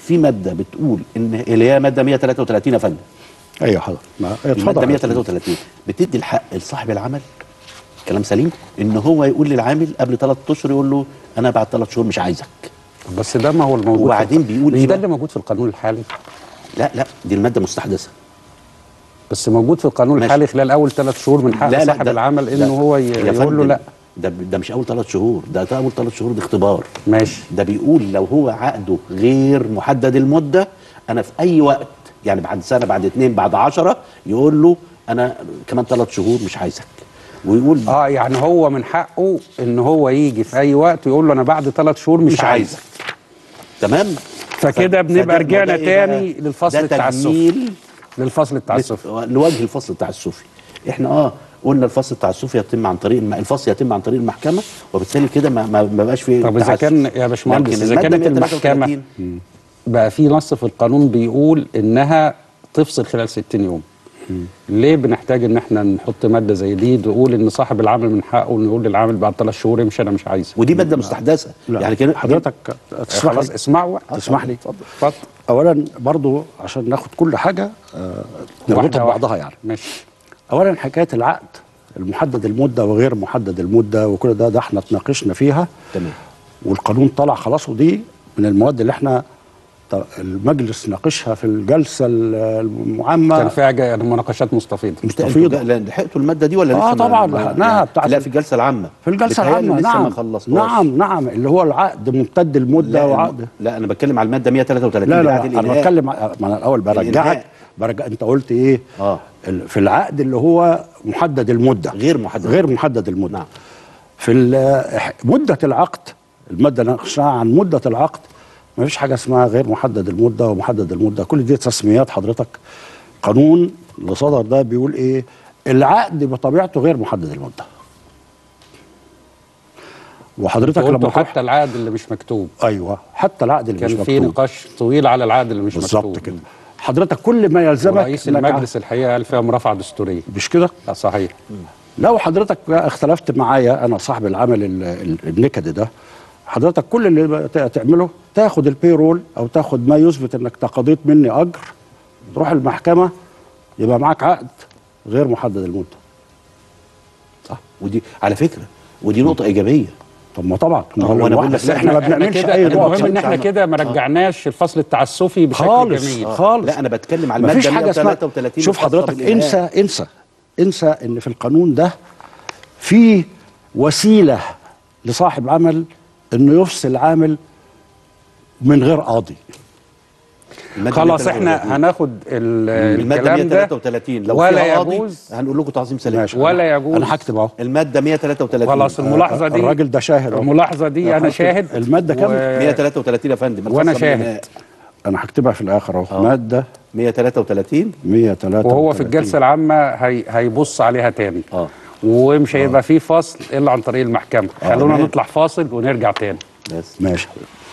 في ماده بتقول ان اللي هي ماده 133 يا فندم ايوه حضرتك ما- الماده اتفضل 133 بتدي الحق لصاحب العمل كلام سليم ان هو يقول للعامل قبل ثلاث اشهر يقول له انا بعد ثلاث شهور مش عايزك بس ده ما هو الموجود وبعدين في- بيقول مش إيه ده بقى؟ اللي موجود في القانون الحالي لا لا دي الماده مستحدثه بس موجود في القانون ماشي. الحالي خلال اول ثلاث شهور من حق لا لا صاحب ده- العمل ده- انه هو ي- يا يقول له فندم، لا ده ده مش اول ثلاث شهور ده, ده اول ثلاث شهور ده اختبار ماشي ده بيقول لو هو عقده غير محدد المده انا في اي وقت يعني بعد سنه بعد اتنين بعد عشرة يقول له انا كمان ثلاث شهور مش عايزك ويقول اه يعني هو من حقه ان هو يجي في اي وقت ويقول له انا بعد ثلاث شهور مش, مش عايزك تمام فكده ف- بنبقى فده- رجعنا ده إيه بقى؟ تاني للفصل ده التعسفي. تجميل للفصل التعسفي لت- لوجه الفصل التعسفي احنا اه قلنا الفصل التعسفي يتم عن طريق الم... الفصل يتم عن طريق المحكمه وبالتالي كده ما, ما ما بقاش فيه طب اذا تعسف. كان يا باشمهندس لكن اذا المادة كانت المحكمه 133 بقى في نص في القانون بيقول انها تفصل خلال 60 يوم ليه بنحتاج ان احنا نحط ماده زي دي تقول ان صاحب العمل من حقه انه يقول للعامل بعد ثلاث شهور امشي انا مش عايزك ودي ماده مستحدثه لا. يعني كده حضرتك تسمح خلاص لي اسمعوا بقى. تسمح لي اتفضل اتفضل اولا برضو عشان ناخد كل حاجه آه، نربطها واحدة ببعضها واحدة. يعني ماشي اولا حكايه العقد المحدد المده وغير محدد المده وكل ده ده احنا اتناقشنا فيها تمام والقانون طلع خلاص ودي من المواد اللي احنا ط- المجلس ناقشها في الجلسه ال- المعامه كان فيها جا- مناقشات مستفيضه مستفيضة. لا لحقتوا الماده دي ولا آه لسه ما- طبعاً، ما- لحقناها يعني- بتاعت- لا في الجلسه العامه في الجلسه بتهيألي العامه لسه ما نعم خلصناش نعم نعم اللي هو العقد ممتد المده لا وعقد لا انا بتكلم على الماده 133 لا لا بتاعت انا الإنهاء. بتكلم ع- ما انا الاول برجعك الإنهاء. برجع انت قلت ايه اه ال- في العقد اللي هو محدد المده غير محدد غير محدد المده نعم. في ال- إح- مده العقد الماده اللي ناقشناها عن مده العقد ما فيش حاجه اسمها غير محدد المده ومحدد المده كل دي تسميات حضرتك قانون اللي صدر ده بيقول ايه العقد بطبيعته غير محدد المده وحضرتك لما قلت تروح حتى العقد اللي مش مكتوب ايوه حتى العقد اللي مش كان في مكتوب نقاش طويل على العقد اللي مش مكتوب بالظبط كده حضرتك كل ما يلزمك رئيس إنك المجلس الحقيقه قال فيها مرافعه دستوريه مش كده لا صحيح لو حضرتك بقى اختلفت معايا انا صاحب العمل ال- ال- النكد ده حضرتك كل اللي بقى ت- تعمله تاخد البيرول او تاخد ما يثبت انك تقاضيت مني اجر تروح المحكمه يبقى معاك عقد غير محدد المده صح ودي على فكره ودي نقطه ايجابيه طب ما طبعا ما هو هو أنا بقول الواحد- لك لا، احنا ما احنا بنعملش كده اي نوع المهم ان احنا عمل. كده ما رجعناش الفصل التعسفي بشكل خالص جميل خالص لا انا بتكلم على ما الماده فيش حاجه اسمها 133 شوف الخاصة حضرتك بالإنهاء. انسى انسى انسى ان في القانون ده في وسيله لصاحب عمل انه يفصل عامل من غير قاضي المادة خلاص 133. احنا هناخد ال- الماده الكلام ده 133 لو ولا فيها قاضي يجوز هنقول لكم تعظيم سلام ماشي ولا يجوز انا هكتب اهو الماده 133 خلاص الملاحظه دي الراجل ده شاهد أهو. الملاحظه دي انا شاهد المادة كام؟ و- 133 يا فندم وأنا الخاصة شاهد. بالإنهاء. انا هكتبها في الاخر اهو آه. ماده 133 133 وهو في الجلسه العامه هي هيبص عليها تاني اه ومش هيبقى فيه فصل الا عن طريق المحكمه خلونا تمام. نطلع فاصل ونرجع تاني بس ماشي